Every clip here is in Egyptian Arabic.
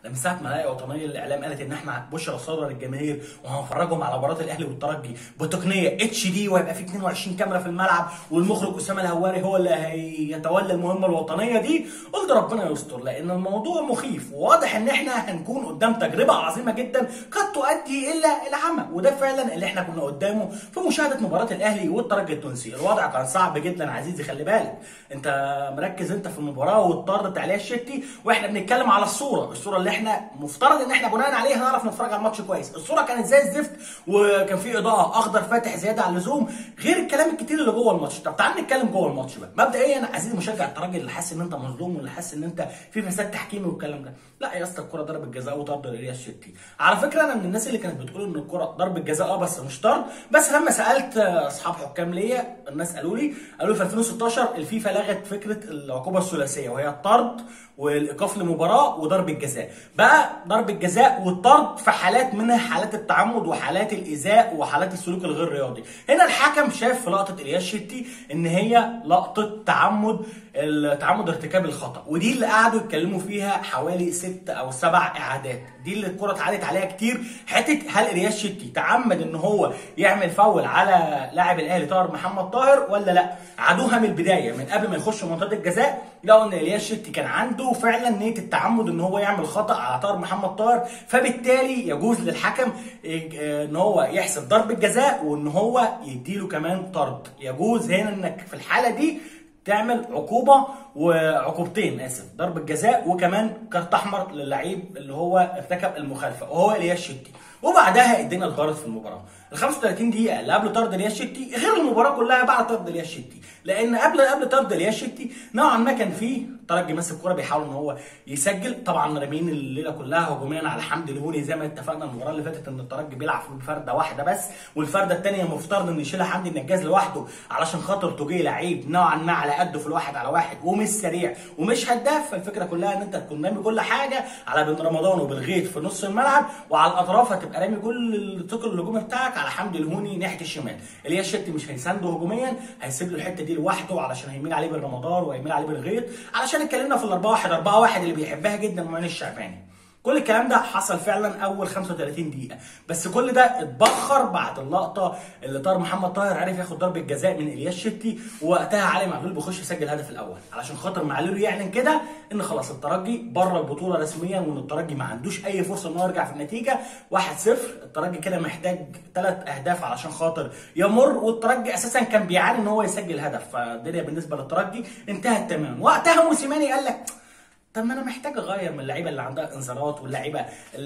من ساعه ما الاقي وطنيه الاعلام قالت ان احنا بشرى صدر للجماهير وهنفرجهم على مباراه الاهلي والترجي بتقنيه اتش دي وهيبقى في 22 كاميرا في الملعب والمخرج اسامه الهواري هو اللي هيتولى المهمه الوطنيه دي قلت ربنا يستر لان الموضوع مخيف وواضح ان احنا هنكون قدام تجربه عظيمه جدا قد تؤدي الى العمى وده فعلا اللي احنا كنا قدامه في مشاهده مباراه الاهلي والترجي التونسي الوضع كان صعب جدا عزيزي خلي بالك انت مركز انت في المباراه واضطرت عليها الشتي واحنا بنتكلم على الصوره الصوره اللي احنا مفترض ان احنا بناء عليها نعرف نتفرج على الماتش كويس الصوره كانت زي الزفت وكان في اضاءه اخضر فاتح زياده عن اللزوم غير الكلام الكتير اللي جوه الماتش طب تعال نتكلم جوه الماتش بقى مبدئيا عزيزي مشجع الترجي اللي حاسس ان انت مظلوم واللي حاسس ان انت في فساد تحكيمي والكلام ده لا يا اسطى الكره ضربه جزاء وطرد لإلياس الشتي على فكره انا من الناس اللي كانت بتقول ان الكره ضربه جزاء اه بس مش طرد بس لما سالت اصحاب حكام ليا الناس قالوا لي قالوا لي في 2016 الفيفا لغت فكره العقوبه الثلاثيه وهي الطرد والايقاف لمباراه وضربه جزاء بقى ضربه جزاء والطرد في حالات منها حالات التعمد وحالات الايذاء وحالات السلوك الغير رياضي هنا الحكم شاف في لقطه الياس شتي ان هي لقطه تعمد تعمد ارتكاب الخطا ودي اللي قعدوا يتكلموا فيها حوالي ست او سبع اعادات دي اللي الكره اتعادت عليها كتير حته هل الياس شتي تعمد ان هو يعمل فاول على لاعب الاهلي طاهر محمد طاهر ولا لا عادوها من البدايه من قبل ما يخش منطقه الجزاء لقوا ان الياس شتي كان عنده فعلا نيه التعمد ان هو يعمل خطا على طاهر محمد طاهر فبالتالي يجوز للحكم ان هو يحسب ضربه جزاء وان هو يديله كمان طرد يجوز هنا انك في الحاله دي تعمل عقوبه وعقوبتين اسف ضربه جزاء وكمان كارت احمر للعيب اللي هو ارتكب المخالفه وهو الياس شتي وبعدها الدنيا اتغيرت في المباراه ال 35 دقيقه اللي قبل طرد الياس شتي غير المباراه كلها بعد طرد الياس شتي لان قبل قبل طرد الياس شتي نوعا ما كان فيه الترجي ماسك الكوره بيحاول ان هو يسجل طبعا رامين الليله كلها هجوميا على حمدي الهوني زي ما اتفقنا المباراه اللي فاتت ان الترجي بيلعب في فرده واحده بس والفرده الثانيه مفترض ان يشيلها حمدي النجاز لوحده علشان خاطر توجيه لعيب نوعا ما على قده في الواحد على واحد ومش سريع ومش هداف فالفكره كلها ان انت تكون رامي كل حاجه على بن رمضان وبالغيط في نص الملعب وعلى الاطراف هتبقى رامي كل الثقل الهجومي بتاعك على حمدي الهوني ناحيه الشمال الياس شتي مش هيسانده هجوميا هيسيب له الحته دي لوحده علشان هيميل عليه بن رمضان وهيميل عليه بالغيط علشان اتكلمنا في الاربعه 1 4 1 اللي بيحبها جدا معين الشعباني كل الكلام ده حصل فعلا اول 35 دقيقه بس كل ده اتبخر بعد اللقطه اللي طار محمد طاهر عرف ياخد ضربه جزاء من الياس شتي ووقتها علي معلول بيخش يسجل الهدف الاول علشان خاطر معلول يعلن كده ان خلاص الترجي بره البطوله رسميا وان الترجي ما عندوش اي فرصه ان هو يرجع في النتيجه 1-0 الترجي كده محتاج ثلاث اهداف علشان خاطر يمر والترجي اساسا كان بيعاني ان هو يسجل هدف فالدنيا بالنسبه للترجي انتهت تماما وقتها موسيماني قال لك طب ما انا محتاج اغير من اللعيبه اللي عندها انذارات واللعيبه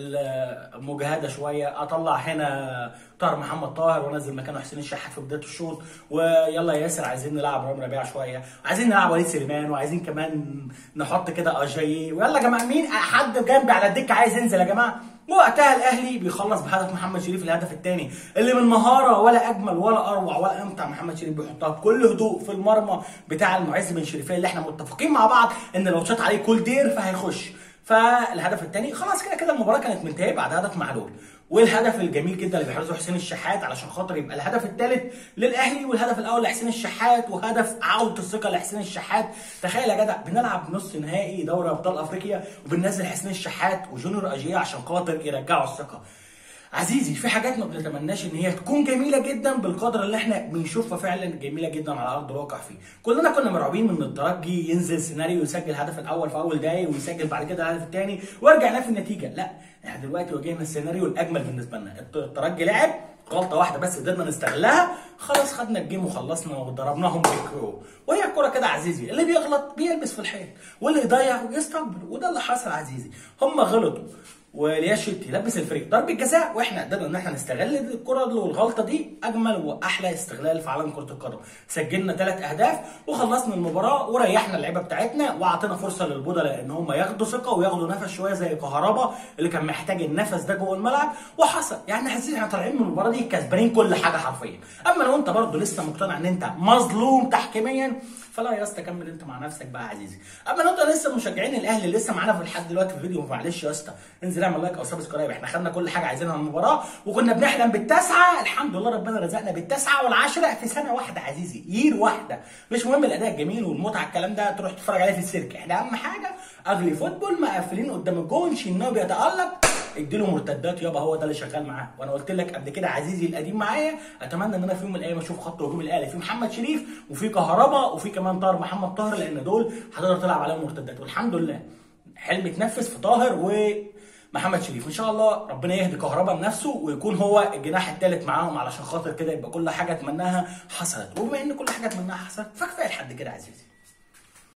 المجهده شويه اطلع هنا طاهر محمد طاهر وانزل مكانه حسين الشحات في بدايه الشوط ويلا يا ياسر عايزين نلعب رامي ربيعه شويه عايزين نلعب وليد سليمان وعايزين كمان نحط كده اجاي ويلا يا جماعه مين حد جنبي على الدكه عايز ينزل يا جماعه وقتها الاهلي بيخلص بهدف محمد شريف الهدف الثاني اللي من مهاره ولا اجمل ولا اروع ولا امتع محمد شريف بيحطها بكل هدوء في المرمى بتاع المعز بن شريفيه اللي احنا متفقين مع بعض ان لو شاط عليه كل دير فهيخش فالهدف الثاني خلاص كده كده المباراه كانت منتهيه بعد هدف معلول والهدف الجميل جدا اللي بيحرزه حسين الشحات علشان خاطر يبقى الهدف الثالث للاهلي والهدف الاول لحسين الشحات وهدف عوده الثقه لحسين الشحات تخيل يا جدع بنلعب نص نهائي دوري ابطال افريقيا وبننزل حسين الشحات وجونيور اجيه عشان خاطر يرجعوا الثقه عزيزي في حاجات ما بنتمناش ان هي تكون جميله جدا بالقدر اللي احنا بنشوفها فعلا جميله جدا على ارض الواقع فيه كلنا كنا مرعوبين من الترجي ينزل سيناريو يسجل الهدف الاول في اول دقايق ويسجل بعد كده الهدف الثاني ويرجع نفس النتيجه لا احنا دلوقتي واجهنا السيناريو الاجمل بالنسبه لنا الترجي لعب غلطه واحده بس قدرنا نستغلها خلاص خدنا الجيم وخلصنا وضربناهم بالكرو وهي الكوره كده عزيزي اللي بيغلط بيلبس في الحيط واللي يضيع يستقبل وده اللي حصل عزيزي هم غلطوا والياس شتي لبس الفريق ضربه جزاء واحنا قدرنا ان احنا نستغل الكره دي والغلطه دي اجمل واحلى استغلال في عالم كره القدم سجلنا ثلاث اهداف وخلصنا المباراه وريحنا اللعيبه بتاعتنا واعطينا فرصه للبودله ان هم ياخدوا ثقه وياخدوا نفس شويه زي كهربا اللي كان محتاج النفس ده جوه الملعب وحصل يعني حاسين احنا طالعين من المباراه دي كسبانين كل حاجه حرفيا اما لو انت برضه لسه مقتنع ان انت مظلوم تحكيميا فلا يا اسطى كمل انت مع نفسك بقى يا عزيزي اما لو انت لسه مشجعين الاهلي لسه معانا في لحد دلوقتي في الفيديو معلش يا اسطى انزل اعمل لايك او سبسكرايب احنا خدنا كل حاجه عايزينها عن المباراه وكنا بنحلم بالتسعه الحمد لله ربنا رزقنا بالتسعه والعشره في سنه واحده عزيزي يير واحده مش مهم الاداء الجميل والمتعه الكلام ده تروح تتفرج عليه في السيرك احنا اهم حاجه اغلي فوتبول مقفلين قدام الجون شناوي بيتالق اديله مرتدات يابا هو ده اللي شغال معاه وانا قلت لك قبل كده عزيزي القديم معايا اتمنى ان انا في يوم من الايام اشوف خط هجوم الاهلي في محمد شريف وفي كهربا وفي كمان طاهر محمد طاهر لان دول هتقدر تلعب عليهم مرتدات والحمد لله حلم اتنفذ في طاهر و محمد شريف ان شاء الله ربنا يهدي كهربا بنفسه ويكون هو الجناح الثالث معاهم علشان خاطر كده يبقى كل حاجه اتمناها حصلت وبما ان كل حاجه اتمناها حصلت فكفايه لحد كده عزيزي